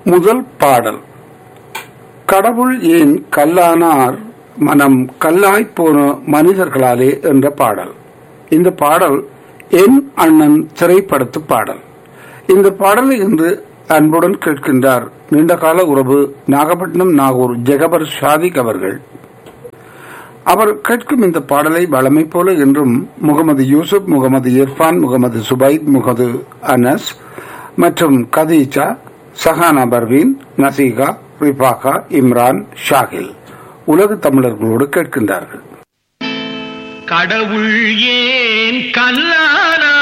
முதல் பாடல் கடவுள் ஏன் கல்லானார் மனம் கல்லாய்ப் போன மனிதர்களாலே என்ற பாடல் இந்த பாடல் என் அண்ணன் திரைப்படத்து பாடல் இந்த பாடலை இன்று அன்புடன் கேட்கின்றார் நீண்டகால உறவு நாகப்பட்டினம் நாகூர் ஜெகபர் ஷாதிக் அவர்கள் அவர் கேட்கும் இந்த பாடலை வளமை போல என்றும் முகமது யூசுப் முகமது இர்ஃபான் முகமது சுபைத் முகமது அனஸ் மற்றும் கதீஜா சஹானா பர்வீன் நசீகா ரிபாகா இம்ரான் ஷாகில் உலக தமிழர்களோடு கேட்கின்றார்கள் கடவுள் ஏன் கல்லானா